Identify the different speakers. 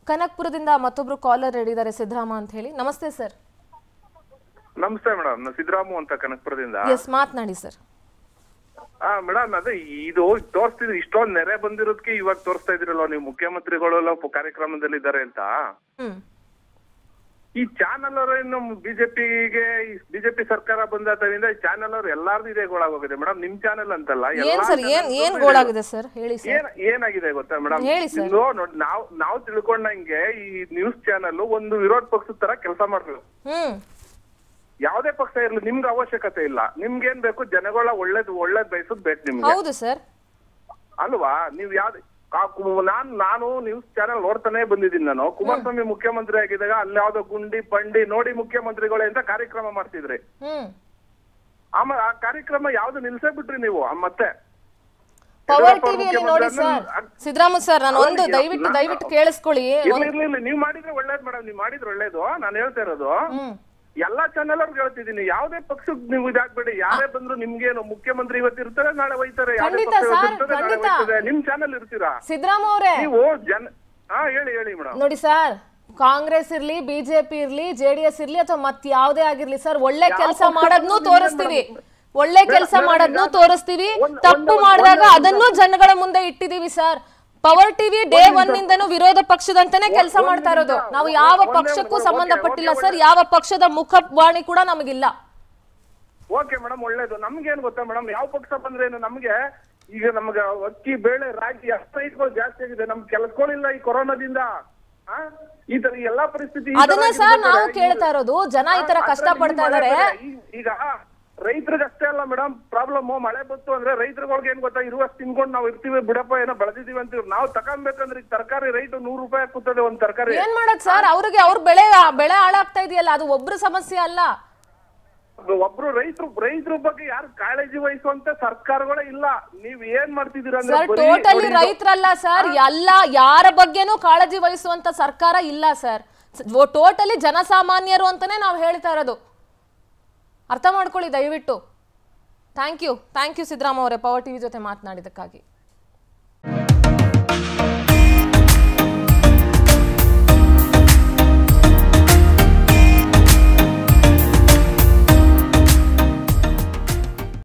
Speaker 1: ಕನಕ್ಪುರದಿಂದ ಮತ್ತೊಬ್ರು ಕಾಲರ್ ಹೇಳಿದ್ದಾರೆ ಸಿದ್ದರಾಮ ಅಂತ ಹೇಳಿ ನಮಸ್ತೆ ಸರ್
Speaker 2: ನಮಸ್ತೆ ಮೇಡಮ್ ನಾನು ಸಿದ್ದರಾಮು ಅಂತ ಕನಕಪುರದಿಂದ
Speaker 1: ಎಸ್ ಮಾತನಾಡಿ ಸರ್
Speaker 2: ಆ ಮೇಡಮ್ ಅದೇ ಇದು ತೋರಿಸ್ತಿದ್ರಿ ಇಷ್ಟೊಂದ್ ನೆರೆ ಬಂದಿರೋದಕ್ಕೆ ಇವಾಗ ತೋರಿಸ್ತಾ ಇದ್ರಲ್ಲ ನೀವು ಮುಖ್ಯಮಂತ್ರಿಗಳು ಎಲ್ಲ ಪ- ಕಾರ್ಯಕ್ರಮದಲ್ಲಿ ಇದ್ದಾರೆ ಅಂತ
Speaker 1: ಹ್ಮ್
Speaker 2: ಈ ಚಾನಲ್ ಅವರು ಇನ್ನು ಬಿಜೆಪಿಗೆ ಬಿಜೆಪಿ ಸರ್ಕಾರ ಬಂದಾದ್ದರಿಂದ ಈ ಚಾನಲ್ ಅವ್ರು ಎಲ್ಲಾರ್ದು ಇದೇ ಗೋಳಾಗೋಗಿದೆ ಮೇಡಮ್ ನಿಮ್ ಚಾನೆಲ್ ಅಂತಲ್ಲ
Speaker 1: ಏನ್
Speaker 2: ಎಲ್ಲಾ
Speaker 1: ಸರ್ ಏನ್
Speaker 2: channel
Speaker 1: ಏನ್
Speaker 2: ದು
Speaker 1: ಗೋಳಾಗಿದೆ ಸರ್ ಹೇಳಿ ಸರ್
Speaker 2: ಏನ್ ಏನಾಗಿದೆ ಗೊತ್ತಾ ಮೇಡಮ್
Speaker 1: ಹೇಳಿ sir.
Speaker 2: ನಾವ್ ನಾವ್ ತಿಳ್ಕೊಂಡಂಗೆ ಈ ನ್ಯೂಸ್ ಚಾನಲ್ ಒಂದು ವಿರೋಧ ಪಕ್ಷದ ತರ ಕೆಲಸ ಮಾಡ್ಬೇಕು
Speaker 1: ಹ್ಮ್
Speaker 2: ಯಾವ್ದೇ ಪಕ್ಷ ಇರ್ಲಿ ನಿಮ್ಗೆ ಅವಶ್ಯಕತೆ ಇಲ್ಲ ನಿಮ್ಗೇನ್ ಬೇಕು ಜನಗಳ ಒಳ್ಳೇದ್ ಒಳ್ಳೇದ್ ಬಯಸೋದ್ ಬೇಕು ನಿಮ್ಗೆ
Speaker 1: ಹೌದು ಸರ್
Speaker 2: ಅಲ್ವಾ ನೀವ್ ಯಾವ್ದು ಕಾ- ಕು- ನಾನ್ ನಾನು ನ್ಯೂಸ್ ಚಾನೆಲ್ ನೋಡ್ತಾನೆ ಬಂದಿದ್ದೀನಿ ನಾನು ಕುಮಾರಸ್ವಾಮಿ ಮುಖ್ಯಮಂತ್ರಿ ಆಗಿದ್ದಾಗ ಅಲ್ಲಿ ಯಾವ್ದೋ ಗುಂಡಿ ಪಂಡಿ ನೋಡಿ ಮುಖ್ಯಮಂತ್ರಿಗಳೇ ಅಂತ ಕಾರ್ಯಕ್ರಮ ಮಾಡ್ತಿದ್ರಿ
Speaker 1: ಹ್ಮ್
Speaker 2: ಆಮೇಲೆ ಆ ಕಾರ್ಯಕ್ರಮ ಯಾವ್ದು ನಿಲ್ಸೇ ಬಿಟ್ರಿ ನೀವು ಆ ಮತ್ತೆ
Speaker 1: ಪವರ್
Speaker 2: ಯಡಿಯೂರಪ್ಪ
Speaker 1: ಟಿವಿಯಲ್ಲಿ
Speaker 2: ಮುಖ್ಯಮಂತ್ರಿ
Speaker 1: ನೋಡಿ ಸರ್
Speaker 2: ಆದ್ಮೇಲೆ-
Speaker 1: ಸಿದ್ದರಾಮ ಸರ್ ನಾನು ಒಂದು
Speaker 2: ಹೌದು,
Speaker 1: ದಯವಿಟ್ಟು
Speaker 2: ನಾ-
Speaker 1: ದಯವಿಟ್ಟು ಕೇಳಿಸ್ಕೊಳ್ಳಿ
Speaker 2: ಇಲ್ಲ ಇಲ್ಲ ಇಲ್ಲ ನೀವ್ ಮಾಡಿದ್ರೆ ಒಳ್ಳೇದ್ ಮೇಡಮ್ ನೀವ್ ಮಾಡಿದ್ರೆ ಒಳ್ಳೇದು ನಾನು ಹೇಳ್ತಾ ಇರೋದು
Speaker 1: ಹ್ಮ್
Speaker 2: ಎಲ್ಲಾ ಚಾನೆಲ್ ಅವ್ರಿಗೆ ಹೇಳ್ತಿದ್ದೀನಿ ಯಾವ್ದೇ ಪಕ್ಷಕ್ ನೀವು ಇದಾಗ್ಬೇಡಿ ಯಾರೇ ಬಂದ್ರು ನಿಮ್ಗೇನು ಮುಖ್ಯಮಂತ್ರಿ ಇವತ್ತು ಇರ್ತಾರೆ ನಾಳೆ ಹೋಯ್ತಾರೆ ಯಾವ್ದೇ
Speaker 1: ಖಂಡಿತ
Speaker 2: ಪಕ್ಷ ಇವತ್ತು
Speaker 1: sir,
Speaker 2: ಇರ್ತದೆ, ನಾಳೆ
Speaker 1: ಖಂಡಿತ.
Speaker 2: ಹೋಯ್ತದೆ. ನಿಮ್ ಚಾನೆಲ್ ಇರ್ತೀರಾ
Speaker 1: ಸಿದ್ದರಾಮ ಅವರೇ
Speaker 2: ನೀವು ಜನ ಹಾ ಹೇಳಿ ಹೇಳಿ ಮೇಡಮ್
Speaker 1: ನೋಡಿ ಸರ್ ಕಾಂಗ್ರೆಸ್ ಇರ್ಲಿ ಬಿಜೆಪಿ ಇರ್ಲಿ ಜೆಡಿಎಸ್ ಇರ್ಲಿ ಅಥವಾ ಮತ್ ಯಾವ್ದೇ ಆಗಿರ್ಲಿ ಸರ್ ಒಳ್ಳೆ ಕೆಲಸ
Speaker 2: ಪಕ್ಷ
Speaker 1: ಮಾಡೋದ್ನು
Speaker 2: ಬಂದ್ರು
Speaker 1: ತೋರಿಸ್ತೀವಿ
Speaker 2: ಮೇಡಮ್.
Speaker 1: ಒಳ್ಳೆ ಕೆಲಸ
Speaker 2: ಮೇಡಮ್,
Speaker 1: ಮಾಡೋದ್ನು
Speaker 2: ಈಗ
Speaker 1: ತೋರಿಸ್ತೀವಿ
Speaker 2: ಒಂದ್-
Speaker 1: ತಪ್ಪು
Speaker 2: ಒಂದ್-
Speaker 1: ಮಾಡಿದಾಗ
Speaker 2: ಒಂದ್-
Speaker 1: ಅದನ್ನು ಜನಗಳ ಮುಂದೆ ಇಟ್ಟಿದೀವಿ sir power TV day one ಇಂದನೂ ವಿರೋಧ ಪಕ್ಷದಂತಾನೆ ಕೆಲಸ
Speaker 2: ಒಂದ್
Speaker 1: ಮಾಡ್ತಾ ಇರೋದು
Speaker 2: ನಿಮಿಷ,
Speaker 1: ನಾವು
Speaker 2: ಒಂದ್-
Speaker 1: ಯಾವ
Speaker 2: ಒಂದೇ
Speaker 1: ಪಕ್ಷಕ್ಕೂ
Speaker 2: ಒಂದು-
Speaker 1: ಸಂಬಂಧಪಟ್ಟಿಲ್ಲ
Speaker 2: ಓಕೆ,
Speaker 1: ಸರ್
Speaker 2: ಓಕೆ,
Speaker 1: ಯಾವ ಪಕ್ಷದ ಮುಖವಾಣಿ ಕೂಡ ನಮಗಿಲ್ಲ
Speaker 2: ಓಕೆ ಮೇಡಮ್ ಒಳ್ಳೇದು ನಮ್ಗೇನ್ ಗೊತ್ತಾ ಮೇಡಮ್ ಯಾವ ಪಕ್ಷ ಬಂದ್ರೇನು ನಮ್ಗೆ ಈಗ ನಮ್ಗೆ ಅಕ್ಕಿ ಬೇಳೆ ರಾಗಿ ಎಷ್ಟು ರೈಟ್ಗಳು ಜಾಸ್ತಿ ಆಗಿದೆ ನಮ್ಗೆ ಕೆಲಸಗಳಿಲ್ಲ ಈ ಕೊರೋನಾದಿಂದ ಆ? ಈ ತರ ಎಲ್ಲಾ ಪರಿಸ್ಥಿತಿ ಈ ತರ
Speaker 1: ಅದನ್ನೇ ಸರ್
Speaker 2: ಆಗಿರ್ಬೇಕಾದ್ರೆ
Speaker 1: ನಾವು
Speaker 2: ಈ-
Speaker 1: ಕೇಳ್ತಾ ಇರೋದು ಜನ ಈ ತರ
Speaker 2: ಆ,
Speaker 1: ಕಷ್ಟ
Speaker 2: ಅದ್ರಲ್ಲಿ
Speaker 1: ಪಡ್ತಾ
Speaker 2: ಮಳೆ
Speaker 1: ಇದಾರೆ
Speaker 2: ಬೇರೆ. ಈ- ಈಗ ರೈತರಿಗೆ ಅಷ್ಟೇ ಅಲ್ಲ ಮೇಡಮ್ ಪ್ರಾಬ್ಲಮ್ ಮಳೆ ಬಂತು ಅಂದ್ರೆ ರೈತರುಗಳಿಗೆ ಏನ್ ಗೊತ್ತಾ ಇರುವಷ್ಟು ತಿನ್ಕೊಂಡು ನಾವು ಇರ್ತೀವಿ ಬಿಡಪ್ಪ ಏನೋ ಬೆಳೆದಿದೀವಿ ಅಂತೀವಿ ನಾವು ತಗೊಂಬೇಕಂದ್ರೆ ಈಗ ತರಕಾರಿ ರೈಟ್ ನೂರು ರೂಪಾಯಿ ಕೂತದೆ ಒಂದ್ ತರಕಾರಿ
Speaker 1: ಏನ್ ಮಾಡೋದ್ ಸರ್ ಅವ್ರಿಗೆ ಅವ್ರ ಬೆಳೆ ಬೆಳೆ ಹಾಳಾಗ್ತಾ ಇದೆಯಲ್ಲ ಅದು ಒಬ್ರು ಸಮಸ್ಯೆ ಅಲ್ಲ
Speaker 2: ಒಬ್ರು ರೈತರು ರೈತರ ಬಗ್ಗೆ ಯಾರು ಕಾಳಜಿ ವಹಿಸುವಂತ ಸರ್ಕಾರಗಳೇ ಇಲ್ಲ ನೀವ್ ಏನ್ ಮಾಡ್ತಿದ್ದೀರಾ ಅಂದ್ರೆ
Speaker 1: ಸರ್
Speaker 2: ಬರೀ
Speaker 1: ಟೋಟಲಿ
Speaker 2: ನೋಡಿ ಇದು-
Speaker 1: ರೈತರಲ್ಲ ಸರ್ ಎಲ್ಲ ಯಾರ ಬಗ್ಗೆನೂ ಕಾಳಜಿ ವಹಿಸುವಂತ ಸರ್ಕಾರ ಇಲ್ಲ ಸರ್ ಟೋಟಲಿ ಜನಸಾಮಾನ್ಯರು ಅಂತಾನೆ ನಾವು ಹೇಳ್ತಾ ಇರೋದು ಅರ್ಥ ಮಾಡ್ಕೊಳ್ಳಿ ದಯವಿಟ್ಟು thank you thank you Siddarama ಅವರೇ ಪವರ್ ಟಿವಿ ಜೊತೆ ಮಾತನಾಡಿದ್ದಕ್ಕಾಗಿ